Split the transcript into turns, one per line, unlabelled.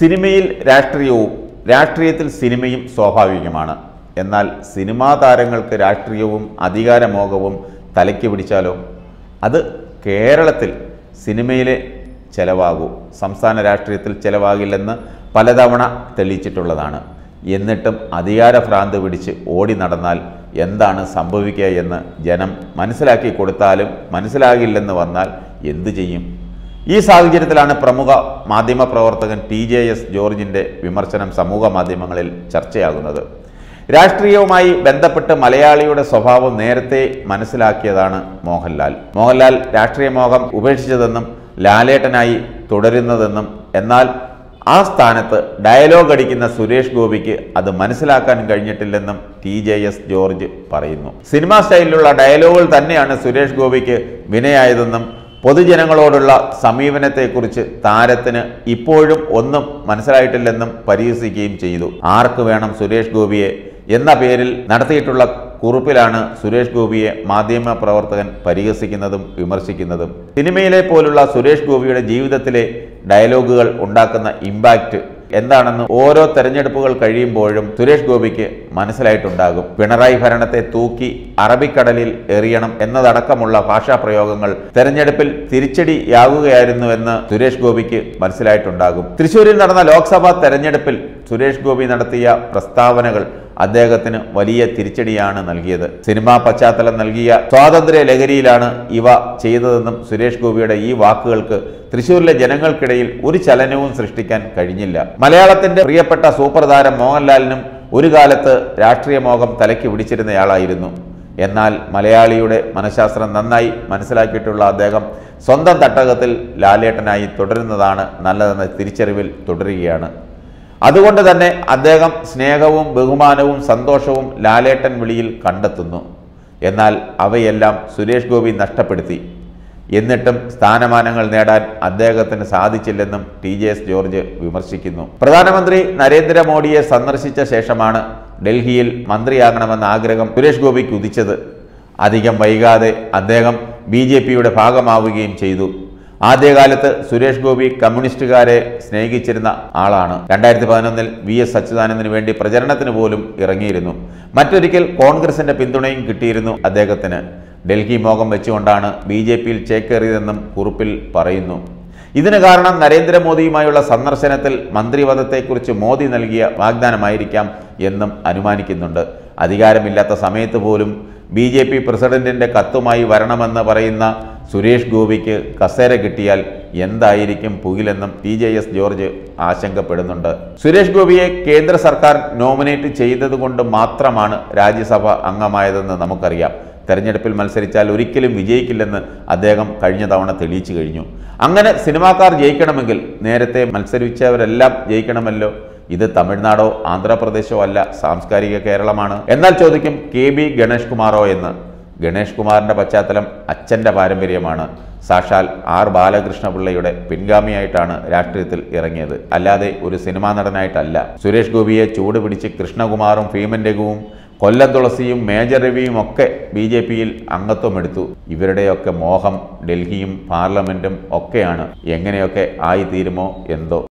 സിനിമയിൽ രാഷ്ട്രീയവും രാഷ്ട്രീയത്തിൽ സിനിമയും സ്വാഭാവികമാണ് എന്നാൽ സിനിമാ താരങ്ങൾക്ക് രാഷ്ട്രീയവും അധികാരമോഹവും തലയ്ക്ക് പിടിച്ചാലോ അത് കേരളത്തിൽ സിനിമയിലെ ചെലവാകൂ സംസ്ഥാന രാഷ്ട്രീയത്തിൽ ചെലവാകില്ലെന്ന് പലതവണ തെളിയിച്ചിട്ടുള്ളതാണ് എന്നിട്ടും അധികാരഭ്രാന്ത് പിടിച്ച് ഓടി നടന്നാൽ എന്താണ് സംഭവിക്കുക എന്ന് ജനം മനസ്സിലാക്കി കൊടുത്താലും മനസ്സിലാകില്ലെന്ന് വന്നാൽ എന്തു ചെയ്യും ഈ സാഹചര്യത്തിലാണ് പ്രമുഖ മാധ്യമ പ്രവർത്തകൻ ടി ജെ എസ് ജോർജിൻ്റെ വിമർശനം സമൂഹ മാധ്യമങ്ങളിൽ ചർച്ചയാകുന്നത് രാഷ്ട്രീയവുമായി ബന്ധപ്പെട്ട് മലയാളിയുടെ സ്വഭാവം നേരത്തെ മനസ്സിലാക്കിയതാണ് മോഹൻലാൽ മോഹൻലാൽ രാഷ്ട്രീയ മോഹം ഉപേക്ഷിച്ചതെന്നും ലാലേട്ടനായി തുടരുന്നതെന്നും എന്നാൽ ആ സ്ഥാനത്ത് ഡയലോഗ് അടിക്കുന്ന സുരേഷ് ഗോപിക്ക് അത് മനസ്സിലാക്കാൻ കഴിഞ്ഞിട്ടില്ലെന്നും ടി ജെ എസ് ജോർജ് പറയുന്നു സിനിമാ സ്റ്റൈലിലുള്ള ഡയലോഗുകൾ തന്നെയാണ് സുരേഷ് ഗോപിക്ക് വിനയായതെന്നും പൊതുജനങ്ങളോടുള്ള സമീപനത്തെക്കുറിച്ച് താരത്തിന് ഇപ്പോഴും ഒന്നും മനസ്സിലായിട്ടില്ലെന്നും പരിഹസിക്കുകയും ചെയ്തു ആർക്ക് വേണം സുരേഷ് ഗോപിയെ എന്ന പേരിൽ നടത്തിയിട്ടുള്ള കുറിപ്പിലാണ് സുരേഷ് ഗോപിയെ മാധ്യമ പ്രവർത്തകൻ പരിഹസിക്കുന്നതും വിമർശിക്കുന്നതും സിനിമയിലെ പോലുള്ള സുരേഷ് ഗോപിയുടെ ജീവിതത്തിലെ ഡയലോഗുകൾ ഉണ്ടാക്കുന്ന ഇമ്പാക്റ്റ് എന്താണെന്ന് ഓരോ തെരഞ്ഞെടുപ്പുകൾ കഴിയുമ്പോഴും സുരേഷ് ഗോപിക്ക് മനസ്സിലായിട്ടുണ്ടാകും പിണറായി ഭരണത്തെ തൂക്കി അറബിക്കടലിൽ എറിയണം എന്നതടക്കമുള്ള ഭാഷാ പ്രയോഗങ്ങൾ തെരഞ്ഞെടുപ്പിൽ തിരിച്ചടിയാകുകയായിരുന്നുവെന്ന് സുരേഷ് ഗോപിക്ക് മനസ്സിലായിട്ടുണ്ടാകും തൃശൂരിൽ നടന്ന ലോക്സഭാ തെരഞ്ഞെടുപ്പിൽ സുരേഷ് ഗോപി നടത്തിയ പ്രസ്താവനകൾ അദ്ദേഹത്തിന് വലിയ തിരിച്ചടിയാണ് നൽകിയത് സിനിമാ പശ്ചാത്തലം നൽകിയ സ്വാതന്ത്ര്യ ലഹരിയിലാണ് ഇവ ചെയ്തതെന്നും സുരേഷ് ഗോപിയുടെ ഈ വാക്കുകൾക്ക് തൃശൂരിലെ ജനങ്ങൾക്കിടയിൽ ഒരു ചലനവും സൃഷ്ടിക്കാൻ കഴിഞ്ഞില്ല മലയാളത്തിന്റെ പ്രിയപ്പെട്ട സൂപ്പർ താരം മോഹൻലാലിനും ഒരു കാലത്ത് രാഷ്ട്രീയ മോഹം തലയ്ക്ക് പിടിച്ചിരുന്നയാളായിരുന്നു എന്നാൽ മലയാളിയുടെ മനഃശാസ്ത്രം നന്നായി മനസ്സിലാക്കിയിട്ടുള്ള അദ്ദേഹം സ്വന്തം തട്ടകത്തിൽ ലാലേട്ടനായി തുടരുന്നതാണ് നല്ലതെന്ന തിരിച്ചറിവിൽ തുടരുകയാണ് അതുകൊണ്ട് തന്നെ അദ്ദേഹം സ്നേഹവും ബഹുമാനവും സന്തോഷവും ലാലേട്ടൻ വിളിയിൽ കണ്ടെത്തുന്നു എന്നാൽ അവയെല്ലാം സുരേഷ് ഗോപി നഷ്ടപ്പെടുത്തി എന്നിട്ടും സ്ഥാനമാനങ്ങൾ നേടാൻ അദ്ദേഹത്തിന് സാധിച്ചില്ലെന്നും ടി ജെ എസ് ജോർജ് വിമർശിക്കുന്നു പ്രധാനമന്ത്രി നരേന്ദ്രമോദിയെ സന്ദർശിച്ച ശേഷമാണ് ഡൽഹിയിൽ മന്ത്രിയാകണമെന്ന ആഗ്രഹം സുരേഷ് ഗോപിക്ക് ഉദിച്ചത് അധികം വൈകാതെ അദ്ദേഹം ബി ജെ പിയുടെ ഭാഗമാവുകയും ചെയ്തു ആദ്യകാലത്ത് സുരേഷ് ഗോപി കമ്മ്യൂണിസ്റ്റുകാരെ സ്നേഹിച്ചിരുന്ന ആളാണ് രണ്ടായിരത്തി പതിനൊന്നിൽ വി എസ് അച്യുതാനന്ദന് വേണ്ടി പ്രചരണത്തിന് പോലും ഇറങ്ങിയിരുന്നു മറ്റൊരിക്കൽ കോൺഗ്രസിന്റെ പിന്തുണയും കിട്ടിയിരുന്നു അദ്ദേഹത്തിന് ഡൽഹി മോഹം വെച്ചുകൊണ്ടാണ് ബി ജെ പിയിൽ ചേക്കേറിയതെന്നും കുറിപ്പിൽ പറയുന്നു ഇതിന് കാരണം നരേന്ദ്രമോദിയുമായുള്ള സന്ദർശനത്തിൽ മന്ത്രിപദത്തെക്കുറിച്ച് മോദി നൽകിയ വാഗ്ദാനമായിരിക്കാം എന്നും അനുമാനിക്കുന്നുണ്ട് അധികാരമില്ലാത്ത സമയത്ത് പോലും ബി ജെ പി പ്രസിഡന്റിന്റെ കത്തുമായി വരണമെന്ന് പറയുന്ന സുരേഷ് ഗോപിക്ക് കസേര കിട്ടിയാൽ എന്തായിരിക്കും പുകിലെന്നും ടി ജെ എസ് ജോർജ് ആശങ്കപ്പെടുന്നുണ്ട് സുരേഷ് ഗോപിയെ കേന്ദ്ര സർക്കാർ നോമിനേറ്റ് ചെയ്തതുകൊണ്ട് മാത്രമാണ് രാജ്യസഭ അംഗമായതെന്ന് നമുക്കറിയാം തെരഞ്ഞെടുപ്പിൽ മത്സരിച്ചാൽ ഒരിക്കലും വിജയിക്കില്ലെന്ന് അദ്ദേഹം കഴിഞ്ഞ തവണ തെളിയിച്ചു കഴിഞ്ഞു അങ്ങനെ സിനിമാക്കാർ ജയിക്കണമെങ്കിൽ നേരത്തെ മത്സരിച്ചവരെല്ലാം ജയിക്കണമല്ലോ ഇത് തമിഴ്നാടോ ആന്ധ്രാപ്രദേശോ അല്ല സാംസ്കാരിക കേരളമാണ് എന്നാൽ ചോദിക്കും കെ ബി ഗണേഷ് കുമാറോ എന്ന് ഗണേഷ് കുമാറിന്റെ പശ്ചാത്തലം അച്ഛന്റെ പാരമ്പര്യമാണ് സാക്ഷാൽ ആർ ബാലകൃഷ്ണപിള്ളയുടെ പിൻഗാമിയായിട്ടാണ് രാഷ്ട്രീയത്തിൽ ഇറങ്ങിയത് അല്ലാതെ ഒരു സിനിമാ നടനായിട്ടല്ല സുരേഷ് ഗോപിയെ ചൂട് പിടിച്ച് കൃഷ്ണകുമാറും ഭീമൻ രഘുവും കൊല്ലം തുളസിയും മേജർ രവിയും ഒക്കെ ബി ജെ പിയിൽ അംഗത്വമെടുത്തു ഇവരുടെയൊക്കെ മോഹം ഡൽഹിയും പാർലമെന്റും ഒക്കെയാണ് എങ്ങനെയൊക്കെ ആയിത്തീരുമോ എന്തോ